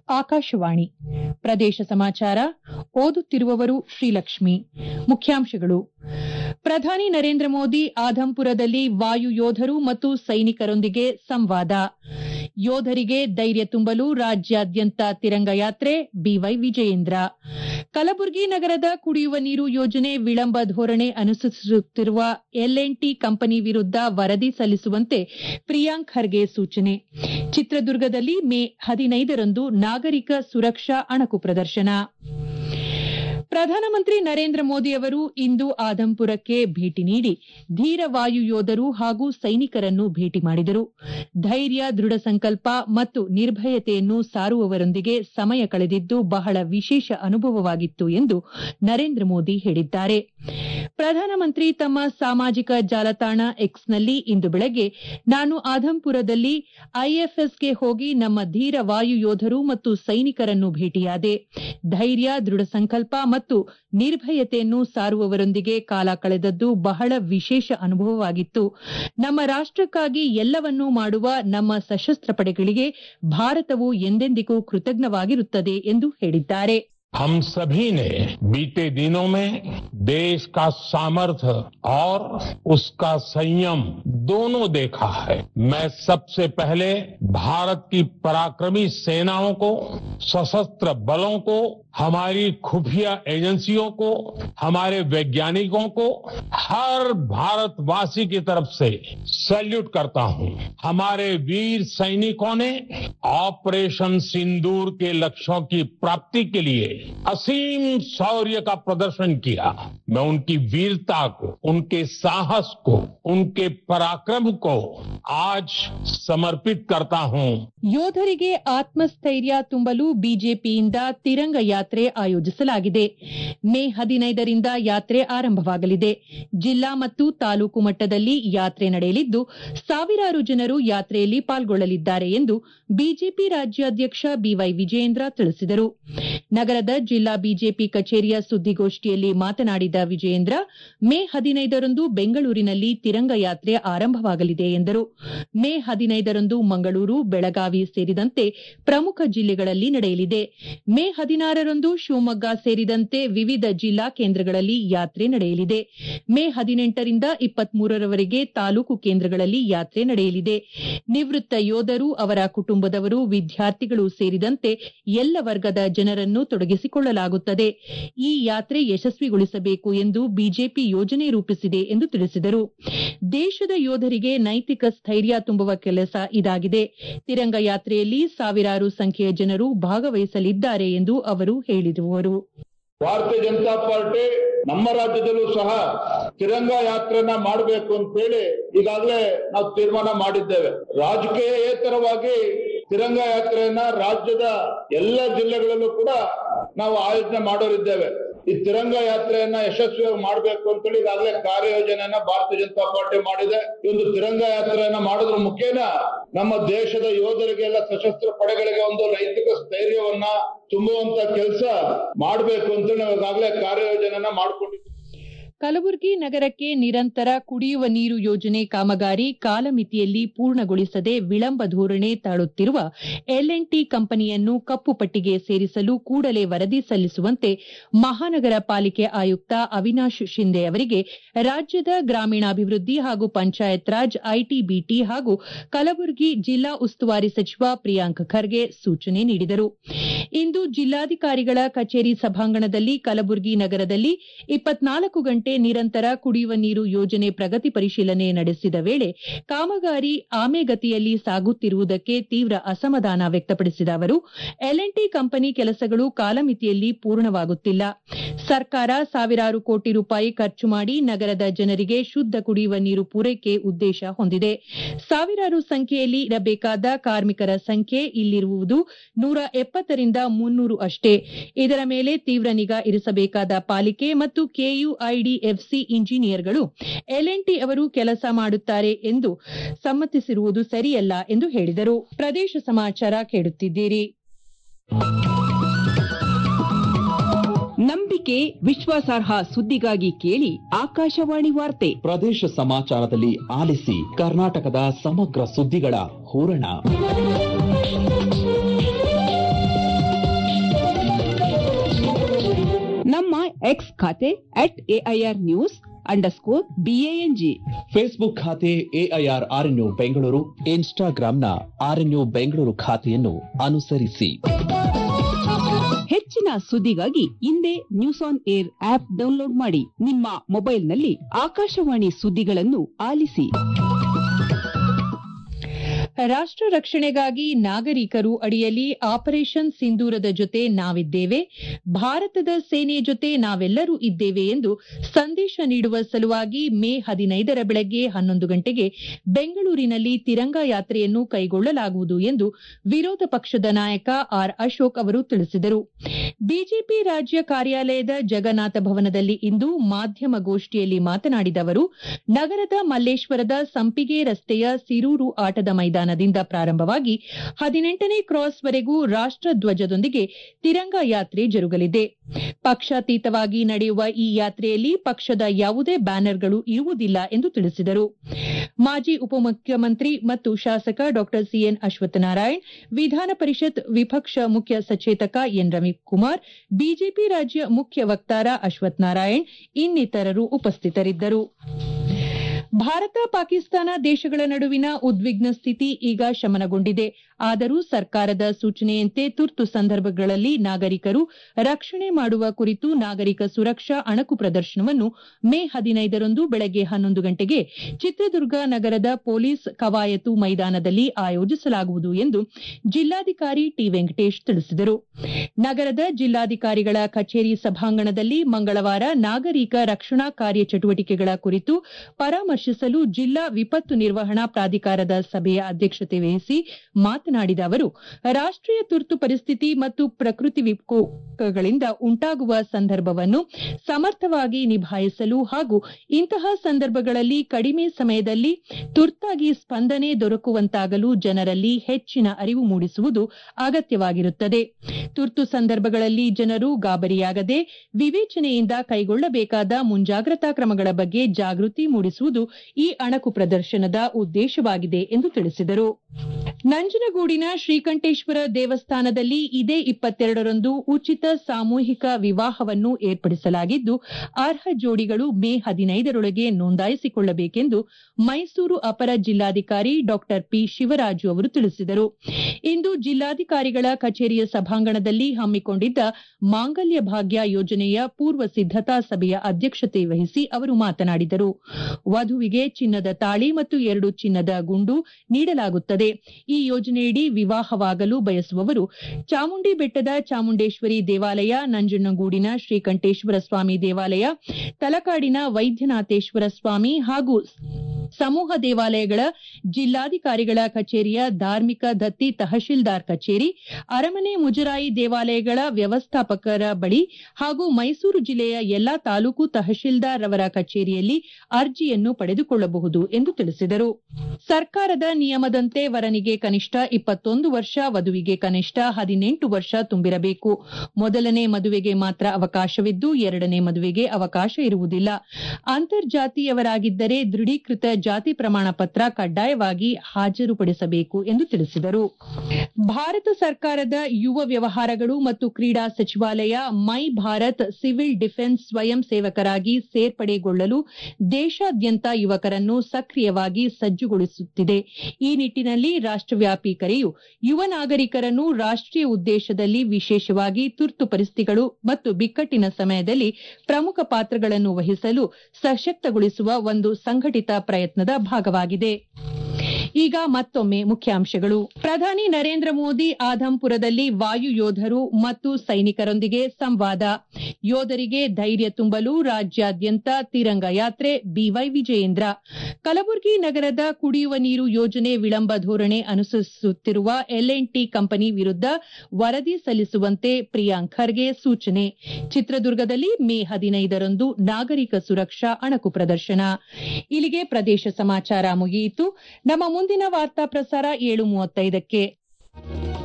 ಆಕಾಶವಾಣಿ ಪ್ರದೇಶ ಸಮಾಚಾರ ಓದುತ್ತಿರುವವರು ಶ್ರೀಲಕ್ಷ್ಮಿ ಮುಖ್ಯಾಂಶಗಳು ಪ್ರಧಾನಿ ನರೇಂದ್ರ ಮೋದಿ ಆಧಂಪುರದಲ್ಲಿ ವಾಯು ಯೋಧರು ಮತ್ತು ಸೈನಿಕರೊಂದಿಗೆ ಸಂವಾದ ಯೋಧರಿಗೆ ಧೈರ್ಯ ತುಂಬಲು ರಾಜ್ಯಾದ್ಯಂತ ತಿರಂಗ ಯಾತ್ರೆ ಬಿವೈ ವಿಜಯೇಂದ್ರ ಕಲಬುರಗಿ ನಗರದ ಕುಡಿಯುವ ನೀರು ಯೋಜನೆ ವಿಳಂಬ ಧೋರಣೆ ಅನುಸರಿಸುತ್ತಿರುವ ಎಲ್ಎನ್ಟಿ ಕಂಪನಿ ವಿರುದ್ದ ವರದಿ ಸಲ್ಲಿಸುವಂತೆ ಪ್ರಿಯಾಂಕ್ ಖರ್ಗೆ ಸೂಚನೆ ಚಿತ್ರದುರ್ಗದಲ್ಲಿ ಮೇ ಹದಿನೈದರಂದು ನಾಗರಿಕ ಸುರಕ್ಷಾ ಅಣಕು ಪ್ರದರ್ಶನ ಪ್ರಧಾನಮಂತ್ರಿ ನರೇಂದ್ರ ಮೋದಿ ಅವರು ಇಂದು ಆದಂಪುರಕ್ಕೆ ಭೇಟಿ ನೀಡಿ ಧೀರ ವಾಯು ಯೋಧರು ಹಾಗೂ ಸೈನಿಕರನ್ನು ಭೇಟಿ ಮಾಡಿದರು ಧೈರ್ಯ ದೃಢ ಸಂಕಲ್ಪ ಮತ್ತು ನಿರ್ಭಯತೆಯನ್ನು ಸಾರುವವರೊಂದಿಗೆ ಸಮಯ ಕಳೆದಿದ್ದು ಬಹಳ ವಿಶೇಷ ಅನುಭವವಾಗಿತ್ತು ಎಂದು ನರೇಂದ್ರ ಮೋದಿ ಹೇಳಿದ್ದಾರೆ ಪ್ರಧಾನಮಂತ್ರಿ ತಮ್ಮ ಸಾಮಾಜಿಕ ಜಾಲತಾಣ ಎಕ್ಸ್ನಲ್ಲಿ ಇಂದು ಬೆಳಗ್ಗೆ ನಾನು ಆದಂಪುರದಲ್ಲಿ ಐಎಫ್ಎಸ್ಗೆ ಹೋಗಿ ನಮ್ಮ ಧೀರ ವಾಯು ಯೋಧರು ಮತ್ತು ಸೈನಿಕರನ್ನು ಭೇಟಿಯಾದೆ ಧೈರ್ಯ ದೃಢ ಸಂಕಲ್ಪ ಮತ್ತು ನಿರ್ಭಯತೆಯನ್ನು ಸಾರುವವರೊಂದಿಗೆ ಕಾಲ ಕಳೆದದ್ದು ಬಹಳ ವಿಶೇಷ ಅನುಭವವಾಗಿತ್ತು ನಮ್ಮ ರಾಷ್ಟಕ್ಕಾಗಿ ಎಲ್ಲವನ್ನೂ ಮಾಡುವ ನಮ್ಮ ಸಶಸ್ತ್ರ ಪಡೆಗಳಿಗೆ ಭಾರತವು ಎಂದೆಂದಿಗೂ ಕೃತಜ್ಞವಾಗಿರುತ್ತದೆ ಎಂದು ಹೇಳಿದ್ದಾರೆ हम सभी ने बीते दिनों में देश का सामर्थ्य और उसका संयम दोनों देखा है मैं सबसे पहले भारत की पराक्रमी सेनाओं को सशस्त्र बलों को हमारी खुफिया एजेंसियों को हमारे वैज्ञानिकों को हर भारतवासी की तरफ से सैल्यूट करता हूं हमारे वीर सैनिकों ने ऑपरेशन सिंदूर के लक्ष्यों की प्राप्ति के लिए असीम शौर्य का प्रदर्शन किया मैं उनकी वीरता को उनके साहस को उनके पराक्रम को आज समर्पित करता हूं ಯೋಧರಿಗೆ ಆತ್ಮಸ್ಥೈರ್ಯ ತುಂಬಲು ಬಿಜೆಪಿಯಿಂದ ತಿರಂಗ ಯಾತ್ರೆ ಆಯೋಜಿಸಲಾಗಿದೆ ಮೇ ಹದಿನೈದರಿಂದ ಯಾತ್ರೆ ಆರಂಭವಾಗಲಿದೆ ಜಿಲ್ಲಾ ಮತ್ತು ತಾಲೂಕು ಮಟ್ಟದಲ್ಲಿ ಯಾತ್ರೆ ನಡೆಯಲಿದ್ದು ಸಾವಿರಾರು ಜನರು ಯಾತ್ರೆಯಲ್ಲಿ ಪಾಲ್ಗೊಳ್ಳಲಿದ್ದಾರೆ ಎಂದು ಬಿಜೆಪಿ ರಾಜ್ಯಾಧ್ಯಕ್ಷ ಬಿವೈ ವಿಜಯೇಂದ್ರ ತಿಳಿಸಿದರು ನಗರದ ಜಿಲ್ಲಾ ಬಿಜೆಪಿ ಕಚೇರಿಯ ಸುದ್ದಿಗೋಷ್ಠಿಯಲ್ಲಿ ಮಾತನಾಡಿದ ವಿಜಯೇಂದ್ರ ಮೇ ಹದಿನೈದರಂದು ಬೆಂಗಳೂರಿನಲ್ಲಿ ತಿರಂಗ ಯಾತ್ರೆ ಆರಂಭವಾಗಲಿದೆ ಎಂದರು ಮೇ ಹದಿನೈದರಂದು ಮಂಗಳೂರು ಬೆಳಗಾವಿ ಸೇರಿದಂತೆ ಪ್ರಮುಖ ಜಿಲ್ಲೆಗಳಲ್ಲಿ ನಡೆಯಲಿದೆ ಮೇ ಹದಿನಾರರಂದು ಶಿವಮೊಗ್ಗ ಸೇರಿದಂತೆ ವಿವಿಧ ಜಿಲ್ಲಾ ಕೇಂದ್ರಗಳಲ್ಲಿ ಯಾತ್ರೆ ನಡೆಯಲಿದೆ ಮೇ ಹದಿನೆಂಟರಿಂದ ಇಪ್ಪತ್ಮೂರರವರೆಗೆ ತಾಲೂಕು ಕೇಂದ್ರಗಳಲ್ಲಿ ಯಾತ್ರೆ ನಡೆಯಲಿದೆ ನಿವೃತ್ತ ಯೋಧರು ಅವರ ಕುಟುಂಬದವರು ವಿದ್ಯಾರ್ಥಿಗಳು ಸೇರಿದಂತೆ ಎಲ್ಲ ವರ್ಗದ ಜನರನ್ನು ತೊಡಗಿಸಿಕೊಳ್ಳಲಾಗುತ್ತದೆ ಈ ಯಾತ್ರೆ ಯಶಸ್ವಿಗೊಳಿಸಬೇಕು ಎಂದು ಬಿಜೆಪಿ ಯೋಜನೆ ರೂಪಿಸಿದೆ ಎಂದು ತಿಳಿಸಿದರು ದೇಶದ ಯೋಧರಿಗೆ ನೈತಿಕ ಸ್ಥೈರ್ಯ ತುಂಬುವ ಕೆಲಸ ಇದಾಗಿದೆ ತಿರಂಗ ಯಾತ್ರೆಯಲ್ಲಿ ಸಾವಿರಾರು ಸಂಖ್ಯೆಯ ಜನರು ಭಾಗವಹಿಸಲಿದ್ದಾರೆ ಎಂದು ಅವರು ಹೇಳಿರುವರು ಭಾರತೀಯ ಜನತಾ ಪಾರ್ಟಿ ನಮ್ಮ ರಾಜ್ಯದಲ್ಲೂ ಸಹ ತಿರಂಗ ಯಾತ್ರೆನ ಮಾಡಬೇಕು ಅಂತೇಳಿ ಈಗಾಗಲೇ ನಾವು ತೀರ್ಮಾನ ಮಾಡಿದ್ದೇವೆ ರಾಜಕೀಯೇತರವಾಗಿ ತಿರಂಗ ಯಾತ್ರೆಯನ್ನ ರಾಜ್ಯದ ಎಲ್ಲ ಜಿಲ್ಲೆಗಳಲ್ಲೂ ಕೂಡ ನಾವು ಆಯೋಜನೆ ಮಾಡೋರಿದ್ದೇವೆ ಈ ತಿರಂಗ ಯಾತ್ರೆಯನ್ನ ಯಶಸ್ವಿಯಾಗಿ ಮಾಡಬೇಕು ಅಂತೇಳಿ ಈಗಾಗಲೇ ಕಾರ್ಯಯೋಜನೆಯನ್ನ ಭಾರತೀಯ ಜನತಾ ಪಾರ್ಟಿ ಮಾಡಿದೆ ಈ ಒಂದು ತಿರಂಗ ಯಾತ್ರೆಯನ್ನ ಮಾಡೋದ್ರ ಮುಖೇನ ನಮ್ಮ ದೇಶದ ಯೋಧರಿಗೆಲ್ಲ ಸಶಸ್ತ್ರ ಪಡೆಗಳಿಗೆ ಒಂದು ನೈತಿಕ ಸ್ಥೈರ್ಯವನ್ನ ತುಂಬುವಂತ ಕೆಲಸ ಮಾಡಬೇಕು ಅಂತೇಳಿ ನಾವು ಈಗಾಗಲೇ ಕಾರ್ಯಯೋಜನೆಯನ್ನ ಮಾಡ್ಕೊಂಡಿದ್ದೀವಿ ಕಲಬುರಗಿ ನಗರಕ್ಕೆ ನಿರಂತರ ಕುಡಿಯುವ ನೀರು ಯೋಜನೆ ಕಾಮಗಾರಿ ಕಾಲಮಿತಿಯಲ್ಲಿ ಪೂರ್ಣಗೊಳಿಸದೆ ವಿಳಂಬ ಧೋರಣೆ ತಾಳುತ್ತಿರುವ ಎಲ್ಎನ್ಟಿ ಕಂಪನಿಯನ್ನು ಕಪ್ಪು ಪಟ್ಟಿಗೆ ಸೇರಿಸಲು ಕೂಡಲೇ ವರದಿ ಸಲ್ಲಿಸುವಂತೆ ಮಹಾನಗರ ಪಾಲಿಕೆ ಆಯುಕ್ತ ಅವಿನಾಶ್ ಶಿಂದೆ ಅವರಿಗೆ ರಾಜ್ಯದ ಗ್ರಾಮೀಣಾಭಿವೃದ್ಧಿ ಹಾಗೂ ಪಂಚಾಯತ್ ರಾಜ್ ಐಟಿಬಿಟಿ ಹಾಗೂ ಕಲಬುರಗಿ ಜಿಲ್ಲಾ ಉಸ್ತುವಾರಿ ಸಚಿವ ಪ್ರಿಯಾಂಕ್ ಖರ್ಗೆ ಸೂಚನೆ ನೀಡಿದರು ಇಂದು ಜಿಲ್ಲಾಧಿಕಾರಿಗಳ ಕಚೇರಿ ಸಭಾಂಗಣದಲ್ಲಿ ಕಲಬುರಗಿ ನಗರದಲ್ಲಿ ಇಪ್ಪತ್ನಾಲ್ಕು ಗಂಟೆ ನಿರಂತರ ಕುಡಿಯುವ ನೀರು ಯೋಜನೆ ಪ್ರಗತಿ ಪರಿಶೀಲನೆ ನಡೆಸಿದ ವೇಳೆ ಕಾಮಗಾರಿ ಆಮೆಗತಿಯಲ್ಲಿ ಸಾಗುತ್ತಿರುವುದಕ್ಕೆ ತೀವ್ರ ಅಸಮಾಧಾನ ವ್ಯಕ್ತಪಡಿಸಿದ ಅವರು ಎಲ್ಎನ್ಟಿ ಕಂಪನಿ ಕೆಲಸಗಳು ಕಾಲಮಿತಿಯಲ್ಲಿ ಪೂರ್ಣವಾಗುತ್ತಿಲ್ಲ ಸರ್ಕಾರ ಸಾವಿರಾರು ಕೋಟಿ ರೂಪಾಯಿ ಖರ್ಚು ಮಾಡಿ ನಗರದ ಜನರಿಗೆ ಶುದ್ದ ಕುಡಿಯುವ ನೀರು ಪೂರೈಕೆ ಉದ್ದೇಶ ಹೊಂದಿದೆ ಸಾವಿರಾರು ಸಂಖ್ಯೆಯಲ್ಲಿ ಇರಬೇಕಾದ ಕಾರ್ಮಿಕರ ಸಂಖ್ಯೆ ಇಲ್ಲಿರುವುದು ನೂರ ಎಪ್ಪತ್ತರಿಂದ ಮುನ್ನೂರು ಅಷ್ಟೇ ಇದರ ಮೇಲೆ ತೀವ್ರ ನಿಗಾ ಇರಿಸಬೇಕಾದ ಪಾಲಿಕೆ ಮತ್ತು ಕೆಯುಐಡಿಎಫ್ಸಿ ಇಂಜಿನಿಯರ್ಗಳು ಎಲ್ಎನ್ಟಿ ಅವರು ಕೆಲಸ ಮಾಡುತ್ತಾರೆ ಎಂದು ಸಮ್ಮತಿಸಿರುವುದು ಸರಿಯಲ್ಲ ಎಂದು ಹೇಳಿದರು ಪ್ರದೇಶ ಸಮಾಚಾರ ಕೇಳುತ್ತಿದ್ದೀರಿ ನಂಬಿಕೆ ವಿಶ್ವಾಸಾರ್ಹ ಸುದ್ದಿಗಾಗಿ ಕೇಳಿ ಆಕಾಶವಾಣಿ ವಾರ್ತೆ ಪ್ರದೇಶ ಸಮಾಚಾರದಲ್ಲಿ ಆಲಿಸಿ ಕರ್ನಾಟಕದ ಸಮಗ್ರ ಸುದ್ದಿಗಳ ಹೂರಣ ನಮ್ಮ ಎಕ್ಸ್ ಖಾತೆ at AIR news underscore B A N G Facebook ಖಾತೆ ಎಐಆರ್ ಆರ್ಎನ್ಯು ಬೆಂಗಳೂರು ಇನ್ಸ್ಟಾಗ್ರಾಂನ ಆರ್ಎನ್ಯು ಬೆಂಗಳೂರು ಖಾತೆಯನ್ನು ಅನುಸರಿಸಿ ಹೆಚ್ಚಿನ ಸುದ್ದಿಗಾಗಿ ಹಿಂದೆ news on air app download ಮಾಡಿ ನಿಮ್ಮ ಮೊಬೈಲ್ನಲ್ಲಿ ಆಕಾಶವಾಣಿ ಸುದ್ದಿಗಳನ್ನು ಆಲಿಸಿ ರಾಷ್ಟ್ರ ರಕ್ಷಣೆಗಾಗಿ ನಾಗರಿಕರು ಅಡಿಯಲ್ಲಿ ಆಪರೇಷನ್ ಸಿಂಧೂರದ ಜೊತೆ ನಾವಿದ್ದೇವೆ ಭಾರತದ ಸೇನೆ ಜೊತೆ ನಾವೆಲ್ಲರೂ ಇದ್ದೇವೆ ಎಂದು ಸಂದೇಶ ನೀಡುವ ಸಲುವಾಗಿ ಮೇ ಹದಿನೈದರ ಬೆಳಗ್ಗೆ ಹನ್ನೊಂದು ಗಂಟೆಗೆ ಬೆಂಗಳೂರಿನಲ್ಲಿ ತಿರಂಗ ಯಾತ್ರೆಯನ್ನು ಕೈಗೊಳ್ಳಲಾಗುವುದು ಎಂದು ವಿರೋಧ ಪಕ್ಷದ ನಾಯಕ ಆರ್ ಅಶೋಕ್ ಅವರು ತಿಳಿಸಿದರು ಬಿಜೆಪಿ ರಾಜ್ಯ ಕಾರ್ಯಾಲಯದ ಜಗನ್ನಾಥ ಭವನದಲ್ಲಿ ಇಂದು ಮಾಧ್ಯಮಗೋಷ್ಠಿಯಲ್ಲಿ ಮಾತನಾಡಿದ ಅವರು ನಗರದ ಮಲ್ಲೇಶ್ವರದ ಸಂಪಿಗೆ ರಸ್ತೆಯ ಸಿರೂರು ಆಟದ ಮೈದಾನದಿಂದ ಪ್ರಾರಂಭವಾಗಿ ಹದಿನೆಂಟನೇ ಕ್ರಾಸ್ವರೆಗೂ ರಾಷ್ಟ್ರಧ್ವಜದೊಂದಿಗೆ ತಿರಂಗ ಯಾತ್ರೆ ಜರುಗಲಿದೆ ಪಕ್ಷಾತೀತವಾಗಿ ನಡೆಯುವ ಈ ಯಾತ್ರೆಯಲ್ಲಿ ಪಕ್ಷದ ಯಾವುದೇ ಬ್ಯಾನರ್ಗಳು ಇರುವುದಿಲ್ಲ ಎಂದು ತಿಳಿಸಿದರು ಮಾಜಿ ಉಪಮುಖ್ಯಮಂತ್ರಿ ಮತ್ತು ಶಾಸಕ ಡಾ ಸಿಎನ್ ಅಶ್ವತ್ಥನಾರಾಯಣ್ ವಿಧಾನ ಪರಿಷತ್ ವಿಪಕ್ಷ ಮುಖ್ಯ ಸಚೇತಕ ಎನ್ ರವಿಕುಮಾರ್ ಬಿಜೆಪಿ ರಾಜ್ಯ ಮುಖ್ಯ ವಕ್ತಾರ ಅಶ್ವಥ್ ನಾರಾಯಣ್ ಇನ್ನಿತರರು ಉಪಸ್ಥಿತರಿದ್ದರು ಭಾರತ ಪಾಕಿಸ್ತಾನ ದೇಶಗಳ ನಡುವಿನ ಉದ್ವಿಗ್ನ ಸ್ಥಿತಿ ಈಗ ಶಮನಗೊಂಡಿದೆ ಆದರೂ ಸರ್ಕಾರದ ಸೂಚನೆಯಂತೆ ತುರ್ತು ಸಂದರ್ಭಗಳಲ್ಲಿ ನಾಗರಿಕರು ರಕ್ಷಣೆ ಮಾಡುವ ಕುರಿತು ನಾಗರಿಕ ಸುರಕ್ಷಾ ಅಣಕು ಪ್ರದರ್ಶನವನ್ನು ಮೇ ಹದಿನೈದರಂದು ಬೆಳಗ್ಗೆ ಹನ್ನೊಂದು ಗಂಟೆಗೆ ಚಿತ್ರದುರ್ಗ ನಗರದ ಪೊಲೀಸ್ ಕವಾಯತು ಮೈದಾನದಲ್ಲಿ ಆಯೋಜಿಸಲಾಗುವುದು ಎಂದು ಜಿಲ್ಲಾಧಿಕಾರಿ ಟಿ ವೆಂಕಟೇಶ್ ತಿಳಿಸಿದರು ನಗರದ ಜಿಲ್ಲಾಧಿಕಾರಿಗಳ ಕಚೇರಿ ಸಭಾಂಗಣದಲ್ಲಿ ಮಂಗಳವಾರ ನಾಗರಿಕ ರಕ್ಷಣಾ ಕಾರ್ಯಚಟುವಟಿಕೆಗಳ ಕುರಿತು ಪರಾಮರ್ಶಿಸಲು ಜಿಲ್ಲಾ ವಿಪತ್ತು ನಿರ್ವಹಣಾ ಪ್ರಾಧಿಕಾರದ ಸಭೆಯ ಅಧ್ಯಕ್ಷತೆ ವಹಿಸಿ ಮಾತನಾಡಿದ ಅವರು ರಾಷ್ಟೀಯ ತುರ್ತು ಪರಿಸ್ಥಿತಿ ಮತ್ತು ಪ್ರಕೃತಿ ವಿಕೋಪಗಳಿಂದ ಉಂಟಾಗುವ ಸಂದರ್ಭವನ್ನು ಸಮರ್ಥವಾಗಿ ನಿಭಾಯಿಸಲು ಹಾಗೂ ಇಂತಹ ಸಂದರ್ಭಗಳಲ್ಲಿ ಕಡಿಮೆ ಸಮಯದಲ್ಲಿ ತುರ್ತಾಗಿ ಸ್ಪಂದನೆ ದೊರಕುವಂತಾಗಲು ಜನರಲ್ಲಿ ಹೆಚ್ಚಿನ ಅರಿವು ಮೂಡಿಸುವುದು ಅಗತ್ಯವಾಗಿರುತ್ತದೆ ತುರ್ತು ಸಂದರ್ಭಗಳಲ್ಲಿ ಜನರು ಗಾಬರಿಯಾಗದೆ ವಿವೇಚನೆಯಿಂದ ಕೈಗೊಳ್ಳಬೇಕಾದ ಮುಂಜಾಗ್ರತಾ ಕ್ರಮಗಳ ಬಗ್ಗೆ ಜಾಗೃತಿ ಮೂಡಿಸುವುದು ಈ ಅಣಕು ಪ್ರದರ್ಶನದ ಉದ್ದೇಶವಾಗಿದೆ ಎಂದು ತಿಳಿಸಿದರು ನಂಜನಗೂಡಿನ ಶ್ರೀಕಂಠೇಶ್ವರ ದೇವಸ್ಥಾನದಲ್ಲಿ ಇದೇ ಇಪ್ಪತ್ತೆರಡರಂದು ಉಚಿತ ಸಾಮೂಹಿಕ ವಿವಾಹವನ್ನು ಏರ್ಪಡಿಸಲಾಗಿದ್ದು ಅರ್ಹ ಜೋಡಿಗಳು ಮೇ ಹದಿನೈದರೊಳಗೆ ನೋಂದಾಯಿಸಿಕೊಳ್ಳಬೇಕೆಂದು ಮೈಸೂರು ಅಪರ ಜಿಲ್ಲಾಧಿಕಾರಿ ಡಾ ಪಿ ಶಿವರಾಜು ಅವರು ತಿಳಿಸಿದರು ಇಂದು ಜಿಲ್ಲಾಧಿಕಾರಿಗಳ ಕಚೇರಿಯ ಸಭಾಂಗಣದಲ್ಲಿ ಹಮ್ಮಿಕೊಂಡಿದ್ದ ಮಾಂಗಲ್ಯ ಭಾಗ್ಯ ಯೋಜನೆಯ ಪೂರ್ವ ಸಿದ್ದತಾ ಸಭೆಯ ಅಧ್ಯಕ್ಷತೆ ವಹಿಸಿ ಅವರು ಮಾತನಾಡಿದರು ವಧುವಿಗೆ ಚಿನ್ನದ ತಾಳಿ ಮತ್ತು ಎರಡು ಚಿನ್ನದ ಗುಂಡು ನೀಡಲಾಗುತ್ತದೆ ಈ ಯೋಜನೆಯಡಿ ವಿವಾಹವಾಗಲು ಬಯಸುವವರು ಚಾಮುಂಡಿ ಬೆಟ್ಟದ ಚಾಮುಂಡೇಶ್ವರಿ ದೇವಾಲಯ ನಂಜನಗೂಡಿನ ಶ್ರೀಕಂಠೇಶ್ವರ ಸ್ವಾಮಿ ದೇವಾಲಯ ತಲಕಾಡಿನ ವೈದ್ಯನಾಥೇಶ್ವರ ಸ್ವಾಮಿ ಹಾಗೂ ಸಮೂಹ ದೇವಾಲಯಗಳ ಜಿಲ್ಲಾಧಿಕಾರಿಗಳ ಕಚೇರಿಯ ಧಾರ್ಮಿಕ ದತ್ತಿ ತಹಶೀಲ್ದಾರ್ ಕಚೇರಿ ಅರಮನೆ ಮುಜರಾಯಿ ದೇವಾಲಯಗಳ ವ್ಯವಸ್ಥಾಪಕರ ಬಳಿ ಹಾಗೂ ಮೈಸೂರು ಜಿಲ್ಲೆಯ ಎಲ್ಲಾ ತಾಲೂಕು ತಹಶೀಲ್ದಾರ್ ಅವರ ಕಚೇರಿಯಲ್ಲಿ ಅರ್ಜಿಯನ್ನು ಪಡೆದುಕೊಳ್ಳಬಹುದು ಎಂದು ತಿಳಿಸಿದರು ಸರ್ಕಾರದ ನಿಯಮದಂತೆ ವರನಿಗೆ ಕನಿಷ್ಠ ಇಪ್ಪತ್ತೊಂದು ವರ್ಷ ವಧುವಿಗೆ ಕನಿಷ್ಠ ಹದಿನೆಂಟು ವರ್ಷ ತುಂಬಿರಬೇಕು ಮೊದಲನೇ ಮದುವೆಗೆ ಮಾತ್ರ ಅವಕಾಶವಿದ್ದು ಎರಡನೇ ಮದುವೆಗೆ ಅವಕಾಶ ಇರುವುದಿಲ್ಲ ಅಂತರ್ಜಾತೀಯವರಾಗಿದ್ದರೆ ದೃಢೀಕೃತ ಜಾತಿ ಪ್ರಮಾಣ ಪತ್ರ ಕಡ್ಡಾಯವಾಗಿ ಹಾಜರುಪಡಿಸಬೇಕು ಎಂದು ತಿಳಿಸಿದರು ಭಾರತ ಸರ್ಕಾರದ ಯುವ ವ್ಯವಹಾರಗಳು ಮತ್ತು ಕ್ರೀಡಾ ಸಚಿವಾಲಯ ಮೈ ಭಾರತ್ ಸಿವಿಲ್ ಡಿಫೆನ್ಸ್ ಸ್ವಯಂ ಸೇವಕರಾಗಿ ಸೇರ್ಪಡೆಗೊಳ್ಳಲು ದೇಶಾದ್ಯಂತ ಯುವಕರನ್ನು ಸಕ್ರಿಯವಾಗಿ ಸಜ್ಜುಗೊಳಿಸುತ್ತಿದೆ ಈ ನಿಟ್ಟಿನಲ್ಲಿ ರಾಷ್ಟವ್ಯಾಪಿ ಕರೆಯು ಯುವ ನಾಗರಿಕರನ್ನು ರಾಷ್ಟೀಯ ಉದ್ದೇಶದಲ್ಲಿ ವಿಶೇಷವಾಗಿ ತುರ್ತು ಪರಿಸ್ಥಿತಿಗಳು ಮತ್ತು ಬಿಕ್ಕಟ್ಟಿನ ಸಮಯದಲ್ಲಿ ಪ್ರಮುಖ ಪಾತ್ರಗಳನ್ನು ವಹಿಸಲು ಸಶಕ್ತಗೊಳಿಸುವ ಒಂದು ಸಂಘಟಿತ ಪ್ರಯತ್ನದ ಭಾಗವಾಗಿದೆ ಈಗ ಮತ್ತೊಮ್ಮೆ ಮುಖ್ಯಾಂಶಗಳು ಪ್ರಧಾನಿ ನರೇಂದ್ರ ಮೋದಿ ಆಧಂಪುರದಲ್ಲಿ ವಾಯು ಯೋಧರು ಮತ್ತು ಸೈನಿಕರೊಂದಿಗೆ ಸಂವಾದ ಯೋಧರಿಗೆ ಧೈರ್ಯ ತುಂಬಲು ರಾಜ್ಯಾದ್ಯಂತ ತಿರಂಗ ಯಾತ್ರೆ ಬಿವೈ ವಿಜಯೇಂದ್ರ ಕಲಬುರಗಿ ನಗರದ ಕುಡಿಯುವ ನೀರು ಯೋಜನೆ ವಿಳಂಬ ಧೋರಣೆ ಅನುಸರಿಸುತ್ತಿರುವ ಎಲ್ಎನ್ಟಿ ಕಂಪನಿ ವಿರುದ್ಧ ವರದಿ ಸಲ್ಲಿಸುವಂತೆ ಪ್ರಿಯಾಂಕ್ ಖರ್ಗೆ ಸೂಚನೆ ಚಿತ್ರದುರ್ಗದಲ್ಲಿ ಮೇ ಹದಿನೈದರಂದು ನಾಗರಿಕ ಸುರಕ್ಷಾ ಅಣಕು ಪ್ರದರ್ಶನ ಇಲ್ಲಿಗೆ ಪ್ರದೇಶ ಸಮಾಚಾರ ಮುಗಿಯಿತು ನಮ್ಮ ಮುಂದಿನ ವಾರ್ತಾ ಪ್ರಸಾರ ಏಳು ಮೂವತ್ತೈದಕ್ಕೆ